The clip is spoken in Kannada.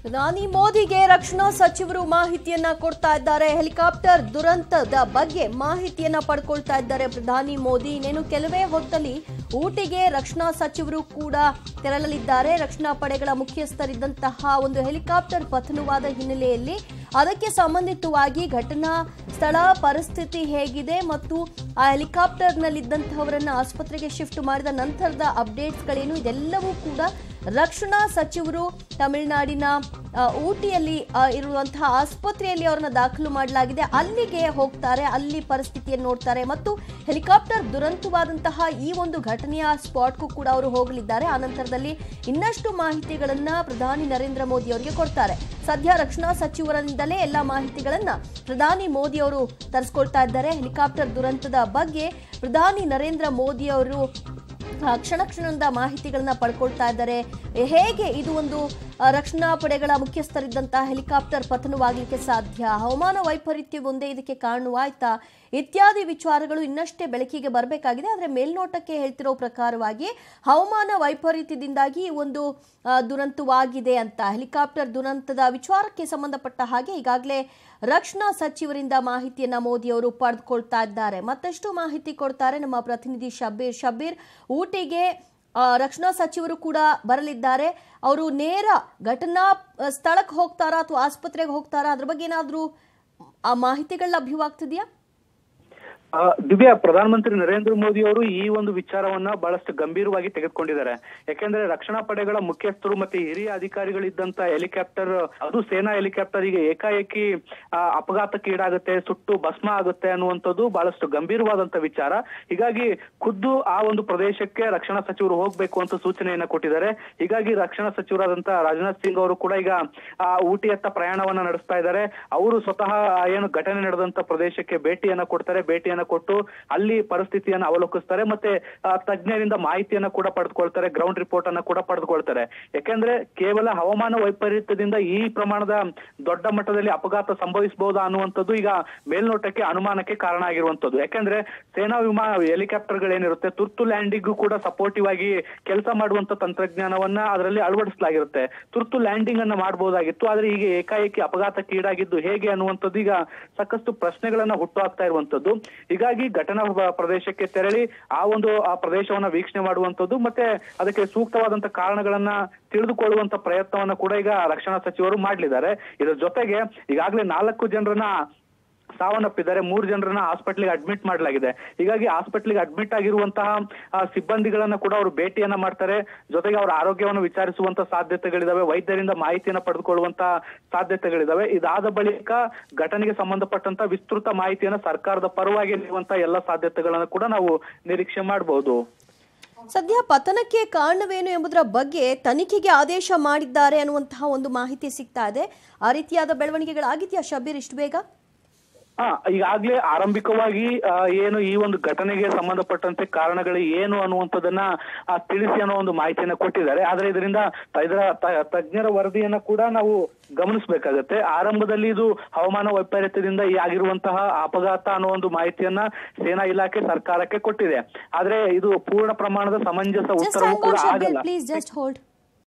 ಪ್ರಧಾನಿ ಮೋದಿಗೆ ರಕ್ಷಣಾ ಸಚಿವರು ಮಾಹಿತಿಯನ್ನ ಕೊಡ್ತಾ ಇದ್ದಾರೆ ಹೆಲಿಕಾಪ್ಟರ್ ದುರಂತದ ಬಗ್ಗೆ ಮಾಹಿತಿಯನ್ನ ಪಡ್ಕೊಳ್ತಾ ಇದ್ದಾರೆ ಪ್ರಧಾನಿ ಮೋದಿ ಇನ್ನೇನು ಕೆಲವೇ ಹೊತ್ತಲ್ಲಿ ಊಟಿಗೆ ರಕ್ಷಣಾ ಸಚಿವರು ಕೂಡ ತೆರಳಲಿದ್ದಾರೆ ರಕ್ಷಣಾ ಪಡೆಗಳ ಮುಖ್ಯಸ್ಥರಿದ್ದಂತಹ ಒಂದು ಹೆಲಿಕಾಪ್ಟರ್ ಪತನವಾದ ಹಿನ್ನೆಲೆಯಲ್ಲಿ ಅದಕ್ಕೆ ಸಂಬಂಧಿತವಾಗಿ ಘಟನಾ ಸ್ಥಳ ಪರಿಸ್ಥಿತಿ ಹೇಗಿದೆ ಮತ್ತು ಆ ಹೆಲಿಕಾಪ್ಟರ್ನಲ್ಲಿದ್ದಂತಹವರನ್ನ ಆಸ್ಪತ್ರೆಗೆ ಶಿಫ್ಟ್ ಮಾಡಿದ ನಂತರದ ಅಪ್ಡೇಟ್ಸ್ಗಳೇನು ಇದೆಲ್ಲವೂ ಕೂಡ ರಕ್ಷಣಾ ಸಚಿವರು ತಮಿಳುನಾಡಿನ ಆ, ಊಟಿಯಲ್ಲಿ ಆ, ಇರುವಂತಹ ಆಸ್ಪತ್ರೆಯಲ್ಲಿ ಅವರನ್ನ ದಾಖಲು ಮಾಡಲಾಗಿದೆ ಅಲ್ಲಿಗೆ ಹೋಗ್ತಾರೆ ಅಲ್ಲಿ ಪರಿಸ್ಥಿತಿಯನ್ನು ನೋಡ್ತಾರೆ ಮತ್ತು ಹೆಲಿಕಾಪ್ಟರ್ ದುರಂತವಾದಂತಹ ಈ ಒಂದು ಘಟನೆಯ ಸ್ಪಾಟ್ಗೂ ಕೂಡ ಅವರು ಹೋಗಲಿದ್ದಾರೆ ಆ ನಂತರದಲ್ಲಿ ಇನ್ನಷ್ಟು ಮಾಹಿತಿಗಳನ್ನ ಪ್ರಧಾನಿ ನರೇಂದ್ರ ಮೋದಿ ಅವರಿಗೆ ಕೊಡ್ತಾರೆ ಸದ್ಯ ರಕ್ಷಣಾ ಸಚಿವರಿಂದಲೇ ಎಲ್ಲ ಮಾಹಿತಿಗಳನ್ನ ಪ್ರಧಾನಿ ಮೋದಿ ಅವರು ತರಿಸ್ಕೊಳ್ತಾ ಇದ್ದಾರೆ ಹೆಲಿಕಾಪ್ಟರ್ ದುರಂತದ ಬಗ್ಗೆ ಪ್ರಧಾನಿ ನರೇಂದ್ರ ಮೋದಿ ಅವರು ಆ, ಕ್ಷಣ ಕ್ಷಣದ ಮಾಹಿತಿಗಳನ್ನ ಪಡ್ಕೊಳ್ತಾ ಇದ್ದಾರೆ ಹೇಗೆ ಇದು ಒಂದು ಆ, ರಕ್ಷಣಾ ಪಡೆಗಳ ಮುಖ್ಯಸ್ಥರಿದ್ದಂತಹ ಹೆಲಿಕಾಪ್ಟರ್ ಪತನವಾಗಲಿಕ್ಕೆ ಸಾಧ್ಯ ಹವಾಮಾನ ವೈಪರೀತ್ಯ ಒಂದೇ ಇದಕ್ಕೆ ಕಾರಣವಾಯ್ತಾ ಇತ್ಯಾದಿ ವಿಚಾರಗಳು ಇನ್ನಷ್ಟೇ ಬೆಳಕಿಗೆ ಬರಬೇಕಾಗಿದೆ ಆದರೆ ಮೇಲ್ನೋಟಕ್ಕೆ ಹೇಳ್ತಿರೋ ಪ್ರಕಾರವಾಗಿ ಹವಾಮಾನ ವೈಪರೀತ್ಯದಿಂದಾಗಿ ಈ ಒಂದು ಆ, ದುರಂತವಾಗಿದೆ ಅಂತ ಹೆಲಿಕಾಪ್ಟರ್ ದುರಂತದ ವಿಚಾರಕ್ಕೆ ಸಂಬಂಧಪಟ್ಟ ಹಾಗೆ ಈಗಾಗಲೇ ರಕ್ಷಣಾ ಸಚಿವರಿಂದ ಮಾಹಿತಿಯನ್ನ ಮೋದಿ ಅವರು ಪಡೆದುಕೊಳ್ತಾ ಇದ್ದಾರೆ ಮತ್ತಷ್ಟು ಮಾಹಿತಿ ಕೊಡ್ತಾರೆ ನಮ್ಮ ಪ್ರತಿನಿಧಿ ಶಬೀರ್ ಶಬೀರ್ ಊಟಿಗೆ ಆ, ರಕ್ಷಣಾ ಸಚಿವರು ಕೂಡ ಬರಲಿದ್ದಾರೆ ಅವರು ನೇರ ಘಟನಾ ಆ, ಸ್ಥಳಕ್ಕೆ ಹೋಗ್ತಾರಾ ಅಥವಾ ಆಸ್ಪತ್ರೆಗೆ ಹೋಗ್ತಾರಾ ಅದ್ರ ಬಗ್ಗೆ ಏನಾದರೂ ಆ ಮಾಹಿತಿಗಳು ಲಭ್ಯವಾಗ್ತಿದೆಯಾ ಆ, ದಿವ್ಯಾ ಪ್ರಧಾನಮಂತ್ರಿ ನರೇಂದ್ರ ಮೋದಿ ಅವರು ಈ ಒಂದು ವಿಚಾರವನ್ನ ಬಹಳಷ್ಟು ಗಂಭೀರವಾಗಿ ತೆಗೆದುಕೊಂಡಿದ್ದಾರೆ ಯಾಕೆಂದ್ರೆ ರಕ್ಷಣಾ ಪಡೆಗಳ ಮುಖ್ಯಸ್ಥರು ಮತ್ತೆ ಹಿರಿಯ ಅಧಿಕಾರಿಗಳಿದ್ದಂತ ಹೆಲಿಕಾಪ್ಟರ್ ಅದು ಸೇನಾ ಹೆಲಿಕಾಪ್ಟರ್ ಈಗ ಏಕಾಏಕಿ ಆ, ಅಪಘಾತಕ್ಕೆ ಈಡಾಗುತ್ತೆ ಸುಟ್ಟು ಭಸ್ಮ ಆಗುತ್ತೆ ಅನ್ನುವಂಥದ್ದು ಬಹಳಷ್ಟು ಗಂಭೀರವಾದಂತ ವಿಚಾರ ಹೀಗಾಗಿ ಖುದ್ದು ಆ ಒಂದು ಪ್ರದೇಶಕ್ಕೆ ರಕ್ಷಣಾ ಸಚಿವರು ಹೋಗ್ಬೇಕು ಅಂತ ಸೂಚನೆಯನ್ನ ಕೊಟ್ಟಿದ್ದಾರೆ ಹೀಗಾಗಿ ರಕ್ಷಣಾ ಸಚಿವರಾದಂತ ರಾಜನಾಥ್ ಸಿಂಗ್ ಅವರು ಕೂಡ ಈಗ ಆ ಊಟಿಯತ್ತ ಪ್ರಯಾಣವನ್ನ ನಡೆಸ್ತಾ ಇದ್ದಾರೆ ಅವರು ಸ್ವತಃ ಆ ಏನು ಘಟನೆ ನಡೆದಂತ ಪ್ರದೇಶಕ್ಕೆ ಭೇಟಿಯನ್ನ ಕೊಡ್ತಾರೆ ಭೇಟಿಯನ್ನ ಕೊಟ್ಟು ಅಲ್ಲಿ ಪರಿಸ್ಥಿತಿಯನ್ನ ಅವಲೋಕಿಸ್ತಾರೆ ಮತ್ತೆ ಆ, ತಜ್ಞರಿಂದ ಮಾಹಿತಿಯನ್ನ ಕೂಡ ಪಡೆದುಕೊಳ್ತಾರೆ ಗ್ರೌಂಡ್ ರಿಪೋರ್ಟ್ ಅನ್ನ ಕೂಡ ಪಡೆದುಕೊಳ್ತಾರೆ ಯಾಕೆಂದ್ರೆ ಕೇವಲ ಹವಾಮಾನ ವೈಪರೀತ್ಯದಿಂದ ಈ ಪ್ರಮಾಣದ ದೊಡ್ಡ ಮಟ್ಟದಲ್ಲಿ ಅಪಘಾತ ಸಂಭವಿಸಬಹುದಾ ಅನ್ನುವಂಥದ್ದು ಈಗ ಮೇಲ್ನೋಟಕ್ಕೆ ಅನುಮಾನಕ್ಕೆ ಕಾರಣ ಆಗಿರುವಂತದ್ದು ಯಾಕೆಂದ್ರೆ ಸೇನಾ ವಿಮಾನ ಹೆಲಿಕಾಪ್ಟರ್ಗಳೇನಿರುತ್ತೆ ತುರ್ತು ಲ್ಯಾಂಡಿಂಗ್ ಕೂಡ ಸಪೋರ್ಟಿವ್ ಆಗಿ ಕೆಲಸ ಮಾಡುವಂತ ತಂತ್ರಜ್ಞಾನವನ್ನ ಅದರಲ್ಲಿ ಅಳವಡಿಸಲಾಗಿರುತ್ತೆ ತುರ್ತು ಲ್ಯಾಂಡಿಂಗ್ ಅನ್ನ ಮಾಡಬಹುದಾಗಿತ್ತು ಆದ್ರೆ ಈಗ ಏಕಾಏಕಿ ಅಪಘಾತಕ್ಕೆ ಈಡಾಗಿದ್ದು ಹೇಗೆ ಅನ್ನುವಂಥದ್ದು ಈಗ ಸಾಕಷ್ಟು ಪ್ರಶ್ನೆಗಳನ್ನ ಹುಟ್ಟುಹಾಕ್ತಾ ಇರುವಂತದ್ದು ಹೀಗಾಗಿ ಘಟನಾ ಪ್ರ- ಪ್ರದೇಶಕ್ಕೆ ತೆರಳಿ ಆ ಒಂದು ಆ ಪ್ರದೇಶವನ್ನ ವೀಕ್ಷಣೆ ಮಾಡುವಂತದ್ದು ಮತ್ತೆ ಅದಕ್ಕೆ ಸೂಕ್ತವಾದಂತ ಕಾರಣಗಳನ್ನ ತಿಳಿದುಕೊಳ್ಳುವಂತ ಪ್ರಯತ್ನವನ್ನ ಕೂಡ ಈಗ ರಕ್ಷಣಾ ಸಚಿವರು ಮಾಡ್ಲಿದ್ದಾರೆ ಇದರ ಜೊತೆಗೆ ಈಗಾಗಲೇ ನಾಲ್ಕು ಜನರನ್ನ ಸಾವನ್ನಪ್ಪಿದ್ದಾರೆ ಮೂರು ಜನರನ್ನ ಹಾಸ್ಪಿಟ್ಲಿಗೆ ಅಡ್ಮಿಟ್ ಮಾಡಲಾಗಿದೆ ಹೀಗಾಗಿ ಹಾಸ್ಪಿಟ್ಲಿಗೆ ಅಡ್ಮಿಟ್ ಆಗಿರುವಂತಹ ಆ, ಸಿಬ್ಬಂದಿಗಳನ್ನ ಕೂಡ ಅವರು ಭೇಟಿಯನ್ನ ಮಾಡ್ತಾರೆ ಜೊತೆಗೆ ಅವರ ಆರೋಗ್ಯವನ್ನು ವಿಚಾರಿಸುವಂತ ಸಾಧ್ಯತೆಗಳಿದಾವೆ ವೈದ್ಯರಿಂದ ಮಾಹಿತಿಯನ್ನ ಪಡೆದುಕೊಳ್ಳುವಂತ ಸಾಧ್ಯತೆಗಳಿದಾವೆ ಇದಾದ ಬಳಿಕ ಘಟನೆಗೆ ಸಂಬಂಧಪಟ್ಟಂತ ವಿಸ್ತೃತ ಮಾಹಿತಿಯನ್ನ ಸರ್ಕಾರದ ಪರವಾಗಿ ನೀಡುವಂತ ಎಲ್ಲ ಸಾಧ್ಯತೆಗಳನ್ನ ಕೂಡ ನಾವು ನಿರೀಕ್ಷೆ ಮಾಡಬಹುದು ಸದ್ಯ ಪತನಕ್ಕೆ ಕಾರಣವೇನು ಎಂಬುದರ ಬಗ್ಗೆ ತನಿಖೆಗೆ ಆದೇಶ ಮಾಡಿದ್ದಾರೆ ಅನ್ನುವಂತಹ ಒಂದು ಮಾಹಿತಿ ಸಿಗ್ತಾ ಇದೆ ಆ ರೀತಿಯಾದ ಬೆಳವಣಿಗೆಗಳಾಗಿದೆಯಾ ಶಬೀರ್ ಇಷ್ಟು ಬೇಗ ಹಾ ಈಗಾಗ್ಲೇ ಆರಂಭಿಕವಾಗಿ ಆ, ಏನು ಈ ಒಂದು ಘಟನೆಗೆ ಸಂಬಂಧಪಟ್ಟಂತೆ ಕಾರಣಗಳು ಏನು ಅನ್ನುವಂಥದ್ದನ್ನ ಆ, ತಿಳಿಸಿ ಅನ್ನೋ ಒಂದು ಮಾಹಿತಿಯನ್ನ ಕೊಟ್ಟಿದ್ದಾರೆ ಆದ್ರೆ ಇದರಿಂದ ಇದರ ತ- ತಜ್ಞರ ವರದಿಯನ್ನ ಕೂಡ ನಾವು ಗಮನಿಸಬೇಕಾಗತ್ತೆ ಆರಂಭದಲ್ಲಿ ಇದು ಹವಾಮಾನ ವೈಪರೀತ್ಯದಿಂದ ಈ ಆಗಿರುವಂತಹ ಅಪಘಾತ ಅನ್ನೋ ಒಂದು ಮಾಹಿತಿಯನ್ನ ಸೇನಾ ಇಲಾಖೆ ಸರ್ಕಾರಕ್ಕೆ ಕೊಟ್ಟಿದೆ ಆದ್ರೆ ಇದು ಪೂರ್ಣ ಪ್ರಮಾಣದ ಸಮಂಜಸ ಜಸ್ಟ್ ಉತ್ತರವೂ ಹ್ಯಾಂಗ್ ಕೂಡ ಆನ್ ಶಬೀರ್ ಆಗಲ್ಲ ಪ್ಲೀಸ್ ಜಸ್ಟ್ ಹೋಲ್ಡ್